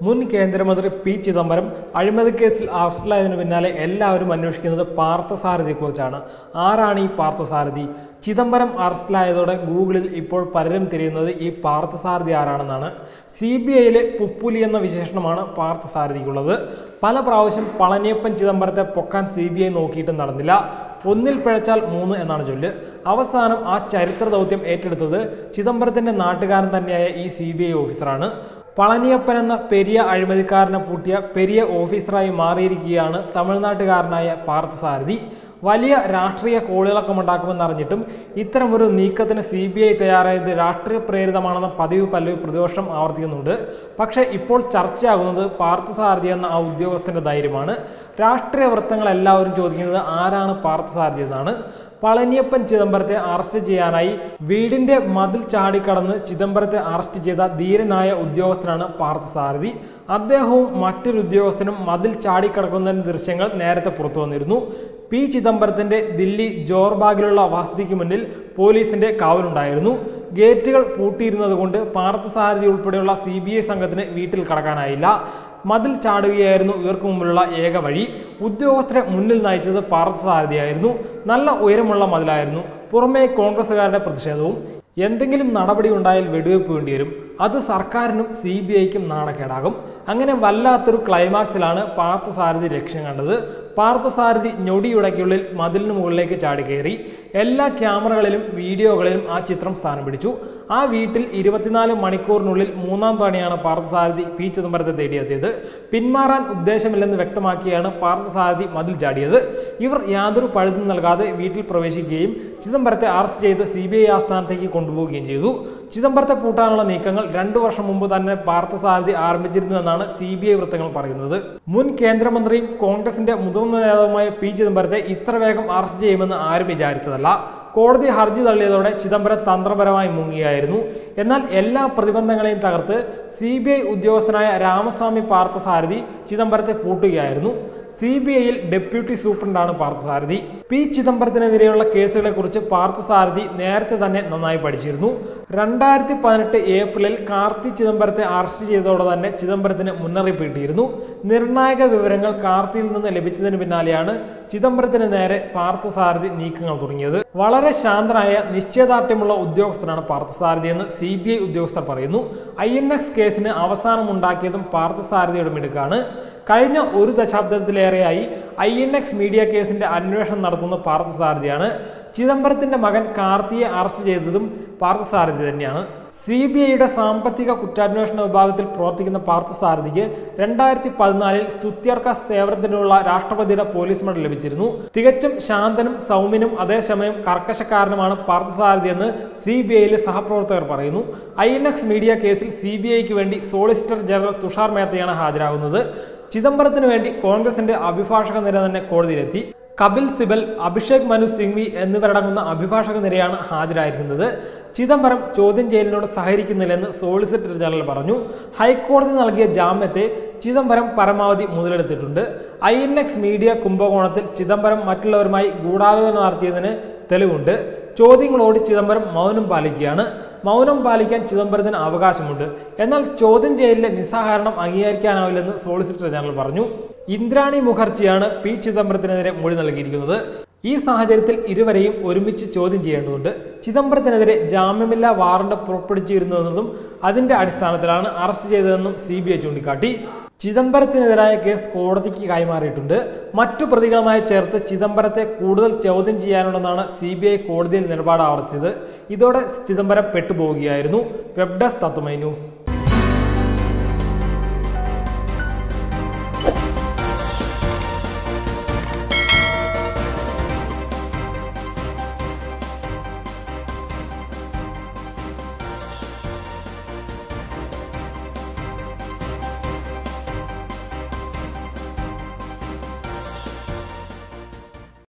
മുൻ കേന്ദ്രമന്ത്രി പി ചിദംബരം അഴിമതി കേസിൽ അറസ്റ്റിലായതിനു പിന്നാലെ എല്ലാവരും അന്വേഷിക്കുന്നത് പാർത്ഥസാരഥിയെക്കുറിച്ചാണ് ആരാണ് ഈ പാർത്ഥസാരഥി ചിദംബരം അറസ്റ്റിലായതോടെ ഗൂഗിളിൽ ഇപ്പോൾ പലരും തിരയുന്നത് ഈ പാർത്ഥസാരഥി ആരാണെന്നാണ് സി ബി ഐയിലെ പുപ്പുലി എന്ന വിശേഷണമാണ് പാർത്ഥസാരഥിക്കുള്ളത് പല പ്രാവശ്യം പളനിയപ്പൻ ചിദംബരത്തെ പൊക്കാൻ സി ബി ഐ നോക്കിയിട്ടും നടന്നില്ല ഒന്നിൽ പിഴച്ചാൽ മൂന്ന് എന്നാണ് ചൊല്ല് അവസാനം ആ ചരിത്ര ദൗത്യം ഏറ്റെടുത്തത് ചിദംബരത്തിന്റെ നാട്ടുകാരൻ തന്നെയായ ഈ സി ബി ഐ ഓഫീസറാണ് പളനിയപ്പൻ എന്ന പെരിയ അഴിമതിക്കാരനെ പൂട്ടിയ പെരിയ ഓഫീസറായി മാറിയിരിക്കുകയാണ് തമിഴ്നാട്ടുകാരനായ പാർത്ഥസാരഥി വലിയ രാഷ്ട്രീയ കോളിളക്കമുണ്ടാക്കുമെന്നറിഞ്ഞിട്ടും ഇത്തരമൊരു നീക്കത്തിന് സി ബി ഐ തയ്യാറായത് രാഷ്ട്രീയ പ്രേരിതമാണെന്ന പതിവ് പല്ലവി പ്രതിപക്ഷം ആവർത്തിക്കുന്നുണ്ട് പക്ഷേ ഇപ്പോൾ ചർച്ചയാകുന്നത് പാർത്ഥസാരഥി എന്ന ആ ഉദ്യോഗസ്ഥന്റെ ധൈര്യമാണ് രാഷ്ട്രീയ വൃത്തങ്ങൾ എല്ലാവരും ചോദിക്കുന്നത് ആരാണ് പാർത്ഥസാരഥി എന്നാണ് പളനിയപ്പൻ ചിദംബരത്തെ അറസ്റ്റ് ചെയ്യാനായി വീടിന്റെ മതിൽ ചാടിക്കടന്ന് ചിദംബരത്തെ അറസ്റ്റ് ചെയ്ത ധീരനായ ഉദ്യോഗസ്ഥനാണ് പാർത്ഥസാരഥി അദ്ദേഹവും മറ്റൊരു ഉദ്യോഗസ്ഥനും മതിൽ ചാടിക്കടക്കുന്നതിന്റെ ദൃശ്യങ്ങൾ നേരത്തെ പുറത്തു വന്നിരുന്നു പി ചിദംബരത്തിന്റെ ദില്ലി ജോർബാഗിലുള്ള വസതിക്ക് മുന്നിൽ പോലീസിന്റെ കാവലുണ്ടായിരുന്നു ഗേറ്റുകൾ പൂട്ടിയിരുന്നത് കൊണ്ട് പാർത്ഥസാരഥി ഉൾപ്പെടെയുള്ള സി ബി ഐ സംഘത്തിന് വീട്ടിൽ കടക്കാനായില്ല മതിൽ ചാടുകയായിരുന്നു ഇവർക്ക് മുമ്പിലുള്ള ഏക വഴി ഉദ്യോഗസ്ഥരെ മുന്നിൽ നയിച്ചത് പാർത്ഥസാരഥിയായിരുന്നു നല്ല ഉയരമുള്ള മതിലായിരുന്നു പുറമേ കോൺഗ്രസുകാരുടെ പ്രതിഷേധവും എന്തെങ്കിലും നടപടി ഉണ്ടായാൽ വെടിവെപ്പ് വേണ്ടിവരും അത് സർക്കാരിനും സി ബി ഐക്കും നാണക്കേടാകും അങ്ങനെ വല്ലാത്തൊരു ക്ലൈമാക്സിലാണ് പാർത്ഥസാരഥി ലക്ഷ്യം കണ്ടത് പാർത്ഥസാരഥി ഞൊടിയുടയ്ക്കുള്ളിൽ മതിലിന് മുകളിലേക്ക് ചാടിക്കയറി എല്ലാ ക്യാമറകളിലും വീഡിയോകളിലും ആ ചിത്രം സ്ഥാനം പിടിച്ചു ആ വീട്ടിൽ ഇരുപത്തിനാല് മണിക്കൂറിനുള്ളിൽ മൂന്നാം തവണയാണ് പാർത്ഥസാരഥി പി ചിദംബരത്തെ തേടിയെത്തിയത് പിന്മാറാൻ ഉദ്ദേശമില്ലെന്ന് വ്യക്തമാക്കിയാണ് പാർത്ഥസാരഥി മതിൽ ചാടിയത് ഇവർ യാതൊരു പഴുതും നൽകാതെ വീട്ടിൽ പ്രവേശിക്കുകയും ചിദംബരത്തെ അറസ്റ്റ് ചെയ്ത് സി ബി ഐ ആസ്ഥാനത്തേക്ക് കൊണ്ടുപോവുകയും ചെയ്തു ചിദംബരത്തെ പൂട്ടാനുള്ള നീക്കങ്ങൾ രണ്ടു വർഷം മുമ്പ് തന്നെ പാർത്ഥസാരഥി ആരംഭിച്ചിരുന്നു എന്നാണ് സി ബി ഐ വൃത്തങ്ങൾ പറയുന്നത് മുൻ കേന്ദ്രമന്ത്രിയും കോൺഗ്രസിന്റെ മുതിർന്ന നേതാവുമായ പി ചിദംബരത്തെ ഇത്ര വേഗം അറസ്റ്റ് ചെയ്യുമെന്ന് ആരും വിചാരിച്ചതല്ല കോടതി ഹർജി തള്ളിയതോടെ ചിദംബരം തന്ത്രപരമായി മുങ്ങിയായിരുന്നു എന്നാൽ എല്ലാ പ്രതിബന്ധങ്ങളെയും തകർത്ത് സി ബി ഐ ഉദ്യോഗസ്ഥനായ രാമസ്വാമി പാർത്ഥസാരഥി ചിദംബരത്തെ പൂട്ടുകയായിരുന്നു സി ബി ഐയിൽ ഡെപ്യൂട്ടി സൂപ്രണ്ടാണ് പാർത്ഥസാരഥി പി ചിദംബരത്തിനെതിരെയുള്ള കേസുകളെക്കുറിച്ച് പാർത്ഥസാരഥി നേരത്തെ തന്നെ നന്നായി പഠിച്ചിരുന്നു രണ്ടായിരത്തി പതിനെട്ട് ഏപ്രിലിൽ കാർത്തി ചിദംബരത്തെ അറസ്റ്റ് ചെയ്തതോടെ തന്നെ ചിദംബരത്തിന് മുന്നറിയിപ്പ് കിട്ടിയിരുന്നു നിർണായക വിവരങ്ങൾ കാർത്തിയിൽ നിന്ന് ലഭിച്ചതിന് പിന്നാലെയാണ് ചിദംബരത്തിന് നേരെ പാർത്ഥസാരഥി നീക്കങ്ങൾ തുടങ്ങിയത് വളരെ ശാന്തനായ നിശ്ചയദാർഢ്യമുള്ള ഉദ്യോഗസ്ഥനാണ് പാർത്ഥസാരഥി എന്ന് സി ബി ഐ ഉദ്യോഗസ്ഥർ പറയുന്നു ഐ എൻ എക്സ് കേസിന് അവസാനമുണ്ടാക്കിയതും പാർത്ഥസാരഥിയുടെ മിടുക്കാണ് കഴിഞ്ഞ ഒരു ദശാബ്ദത്തിലേറെയായി ഐ എൻ എക്സ് മീഡിയ കേസിന്റെ അന്വേഷണം നടത്തുന്ന പാർത്ഥസാരഥിയാണ് ചിദംബരത്തിന്റെ മകൻ കാർത്തിയെ അറസ്റ്റ് ചെയ്തതും പാർത്ഥസാരഥി തന്നെയാണ് സി ബി ഐയുടെ സാമ്പത്തിക കുറ്റാന്വേഷണ വിഭാഗത്തിൽ പ്രവർത്തിക്കുന്ന പാർത്ഥസാരഥിക്ക് രണ്ടായിരത്തി പതിനാലിൽ സ്തുത്യർക്ക സേവനത്തിനുള്ള രാഷ്ട്രപതിയുടെ പോലീസ് മെഡൽ ലഭിച്ചിരുന്നു തികച്ചും ശാന്തനും സൗമ്യനും അതേസമയം കർക്കശക്കാരനുമാണ് പാർത്ഥസാരഥി എന്ന് സി ബി ഐയിലെ സഹപ്രവർത്തകർ പറയുന്നു ഐ എൻ എക്സ് മീഡിയ കേസിൽ സി ബി ഐക്ക് വേണ്ടി സോളിസിറ്റർ ജനറൽ തുഷാർ മേത്തയാണ് ഹാജരാകുന്നത് ചിദംബരത്തിന് വേണ്ടി കോൺഗ്രസിന്റെ അഭിഭാഷക നിര തന്നെ കോടതിയിലെത്തി കപിൽ സിബൽ അഭിഷേക് മനു സിംഗ്വി എന്നിവരടങ്ങുന്ന അഭിഭാഷക നിരയാണ് ഹാജരായിരിക്കുന്നത് ചിദംബരം ചോദ്യം ചെയ്യലിനോട് സഹകരിക്കുന്നില്ലെന്ന് സോളിസിറ്റർ ജനറൽ പറഞ്ഞു ഹൈക്കോടതി നൽകിയ ജാമ്യത്തെ ചിദംബരം പരമാവധി മുതലെടുത്തിട്ടുണ്ട് ഐ എൻ എക്സ് മീഡിയ കുംഭകോണത്തിൽ ചിദംബരം മറ്റുള്ളവരുമായി ഗൂഢാലോചന നടത്തിയതിന് തെളിവുണ്ട് ചോദ്യങ്ങളോട് ചിദംബരം മൗനം പാലിക്കുകയാണ് മൗനം പാലിക്കാൻ ചിദംബരത്തിന് അവകാശമുണ്ട് എന്നാൽ ചോദ്യം ചെയ്യലിലെ നിസ്സഹകരണം അംഗീകരിക്കാനാവില്ലെന്ന് സോളിസിറ്റർ ജനറൽ പറഞ്ഞു ഇന്ദ്രാണി മുഖർജിയാണ് പി ചിദംബരത്തിനെതിരെ മൊഴി നൽകിയിരിക്കുന്നത് ഈ സാഹചര്യത്തിൽ ഇരുവരെയും ഒരുമിച്ച് ചോദ്യം ചെയ്യേണ്ടതുണ്ട് ചിദംബരത്തിനെതിരെ ജാമ്യമില്ലാ വാറണ്ട് പുറപ്പെടുവിച്ചിരുന്നുവെന്നതും അതിന്റെ അടിസ്ഥാനത്തിലാണ് അറസ്റ്റ് ചെയ്തതെന്നും സി ബി ഐ ചൂണ്ടിക്കാട്ടി ചിദംബരത്തിനെതിരായ കേസ് കോടതിക്ക് കൈമാറിയിട്ടുണ്ട് മറ്റു പ്രതികളുമായി ചേർത്ത് ചിദംബരത്തെ കൂടുതൽ ചോദ്യം ചെയ്യാനുണ്ടെന്നാണ് സി ബി ഐ കോടതിയിൽ നിലപാട് ആവർത്തിച്ചത് ഇതോടെ ചിദംബരം പെട്ടുപോവുകയായിരുന്നു വെബ് ഡെസ്ക് തത്വമൈ ന്യൂസ്